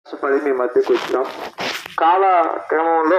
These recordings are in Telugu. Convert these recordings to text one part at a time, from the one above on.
పడి మీ మధ్యకు వచ్చాం కాల క్రమంలో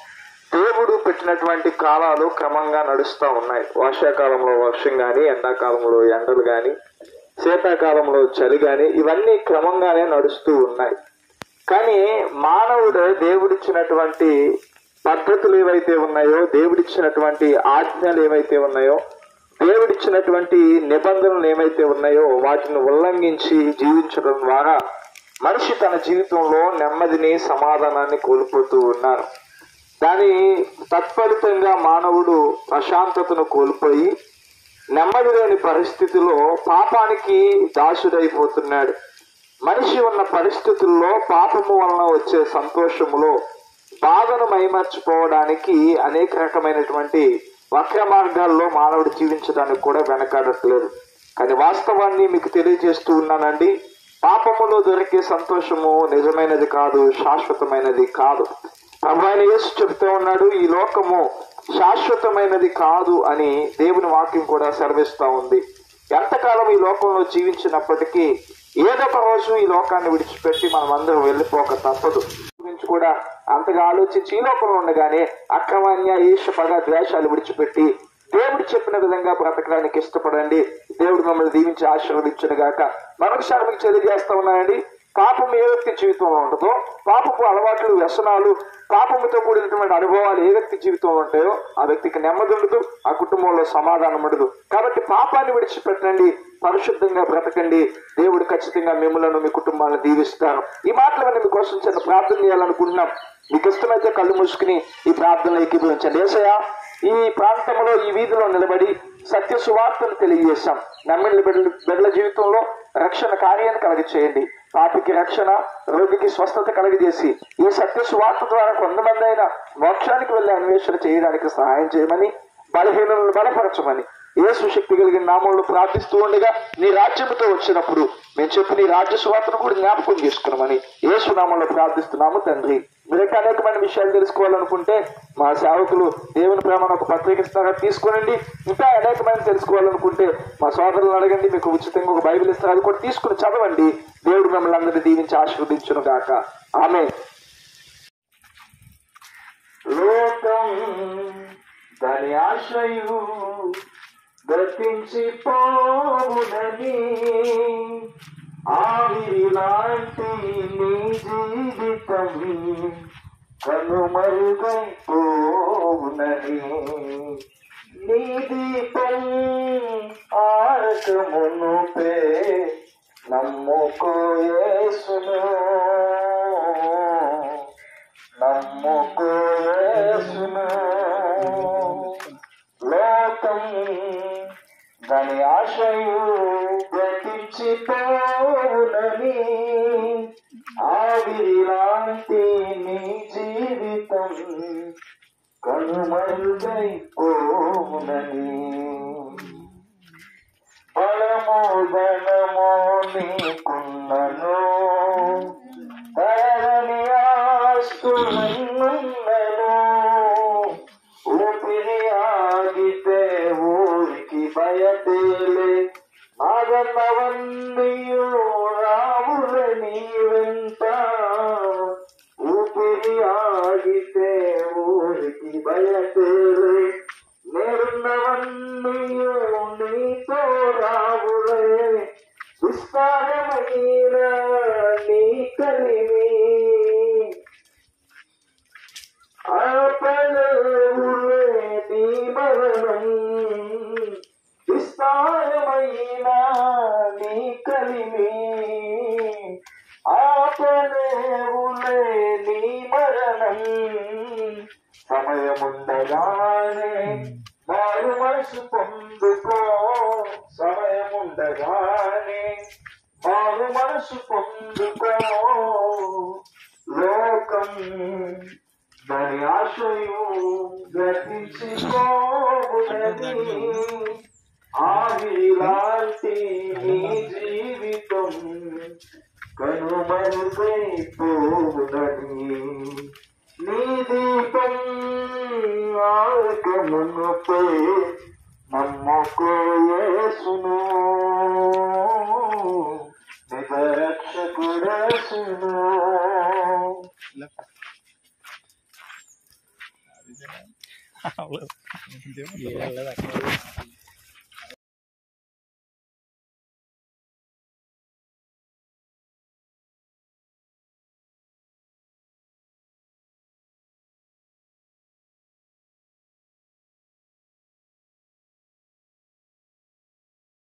దేవుడు పెట్టినటువంటి కాలాలు క్రమంగా నడుస్తూ ఉన్నాయి వర్షాకాలంలో వర్షం కానీ ఎండాకాలంలో ఎండలు కానీ శీతాకాలంలో చలి కానీ ఇవన్నీ క్రమంగానే నడుస్తూ ఉన్నాయి కానీ మానవుడు దేవుడిచ్చినటువంటి పద్ధతులు ఏవైతే ఉన్నాయో దేవుడిచ్చినటువంటి ఆజ్ఞలు ఏవైతే ఉన్నాయో దేవుడిచ్చినటువంటి నిబంధనలు ఏవైతే ఉన్నాయో వాటిని ఉల్లంఘించి జీవించడం ద్వారా మనిషి తన జీవితంలో నెమ్మదిని సమాధానాన్ని కోల్పోతూ ఉన్నారు దాని తత్ఫలితంగా మానవుడు ప్రశాంతతను కోల్పోయి నెమ్మది లేని పరిస్థితిలో పాపానికి దాసుడైపోతున్నాడు మనిషి ఉన్న పరిస్థితుల్లో పాపము వలన వచ్చే సంతోషములో బాధను మైమర్చిపోవడానికి అనేక రకమైనటువంటి వక్ర మార్గాల్లో మానవుడు జీవించడానికి కూడా వెనకాడట్లేదు కానీ వాస్తవాన్ని మీకు తెలియజేస్తూ ఉన్నానండి పాపములో దొరికే సంతోషము నిజమైనది కాదు శాశ్వతమైనది కాదు ప్రభు ఆయన యేసు చెప్తూ ఉన్నాడు ఈ లోకము శాశ్వతమైనది కాదు అని దేవుని వాక్యం కూడా సెలవిస్తా ఉంది ఎంతకాలం ఈ లోకంలో జీవించినప్పటికీ ఏదో ఒక రోజు ఈ లోకాన్ని విడిచిపెట్టి మనం అందరం వెళ్ళిపోక తప్పదు గురించి కూడా అంతగా ఆలోచించి ఈ లోకంలో ఉండగానే అక్రమాన్య ఈర్ష పగ ద్వేషాలు విడిచిపెట్టి దేవుడు చెప్పిన విధంగా బ్రతకడానికి ఇష్టపడండి దేవుడు మిమ్మల్ని దీవించి ఆశీర్వదించిన గాక మరొకసారి మీకు తెలియజేస్తా ఉన్నానండి పాపం ఏ వ్యక్తి జీవితంలో ఉంటుందో పాపపు అలవాట్లు వ్యసనాలు పాపముతో కూడినటువంటి అనుభవాలు ఏ వ్యక్తి జీవితంలో ఉంటాయో ఆ వ్యక్తికి నెమ్మది ఉండదు ఆ కుటుంబంలో సమాధానం ఉండదు కాబట్టి పాపాన్ని విడిచిపెట్టండి పరిశుద్ధంగా బ్రతకండి దేవుడు ఖచ్చితంగా మిమ్మల్ని మీ కుటుంబాలను దీవిస్తారు ఈ మాటలు మనం మీకోసం చిన్న ప్రార్థన చేయాలనుకుంటున్నాం మీకు ఇష్టమైతే కళ్ళు మూసుకుని ఈ ప్రార్థనలు ఏకీభవించండి ఏసయ్యా ఈ ప్రాంతంలో ఈ వీధిలో నిలబడి సత్య సువార్తను తెలియజేశాం నమ్మిన బిడ్డల బిడ్డల జీవితంలో రక్షణ కార్యాన్ని కలగ చేయండి పాపికి రక్షణ రోగికి స్వస్థత కలగజేసి ఈ సత్య సువార్త ద్వారా కొంతమంది అయినా మోక్షానికి వెళ్ళే అన్వేషణ చేయడానికి సహాయం చేయమని బలహీనలను బలపరచమని యేసు శక్తి కలిగిన నామంలో ప్రార్థిస్తూ ఉండగా నీ రాజ్యముతో వచ్చినప్పుడు మేము చెప్పి నీ రాజ్య సువార్తను కూడా జ్ఞాపకం చేసుకున్నామని యేసు నామంలో ప్రార్థిస్తున్నాము తండ్రి మీరు ఇంకా అనేకమైన విషయాలు తెలుసుకోవాలనుకుంటే మా సేవకులు దేవుని ప్రేమను ఒక పత్రిక ఇస్తారా తీసుకోనండి ఇంకా అనేకమైన తెలుసుకోవాలనుకుంటే మా సోదరులను అడగండి మీకు ఉచితంగా ఒక బైబిల్ ఇస్తారు అది కూడా తీసుకుని చదవండి దేవుడు మిమ్మల్ని అందరినీ దీవించి ఆశీర్వదించును గాక ఆమె లోకం దాని ఆశయు గతించి పోవునని ఆవిరి లాంటి నీ జీవితం కనుమరుగైపోవునని నీ దీపం ఆరకమునుపే నమ్ముకో యేసును నమ్ముకో యేసును లోకం దాని ఆశయు గతించిపోవునని ఆవిరి లాంటి నీ జీవితం కనుమరుగైపోవునని బలము ధనము నీకున్నను తరని ఆస్తులన్నను ఊపిరి ఆగితే ఊరికి బయటేలే మాదన్నవన్నీయు రావుల నీ వెంట ఊపిరి ఆగితే ఊరికి బయటేలే నేరున్నవన్నీయు నీతో రావులే విస్తారమైన నీ కలిమి ఆపలేవులే నీ మరణం విస్తారమైన నీ కలిమి ఆపలేవులే నీ మరణం సమయముండగానే మారు మనసు పొందుకో సమయముండగానే మారు మనసు పొందుకో లోకం దాని ఆశయు గతించుకోవునది ఆవిలాంటి నీ జీవితం కనుమరుగైపోవునది నీ దీపం ఆకమునుపై నమ్ముకో యేసును నిజరక్షకుడేసును ఏ వెళ్ళదు అక్కడ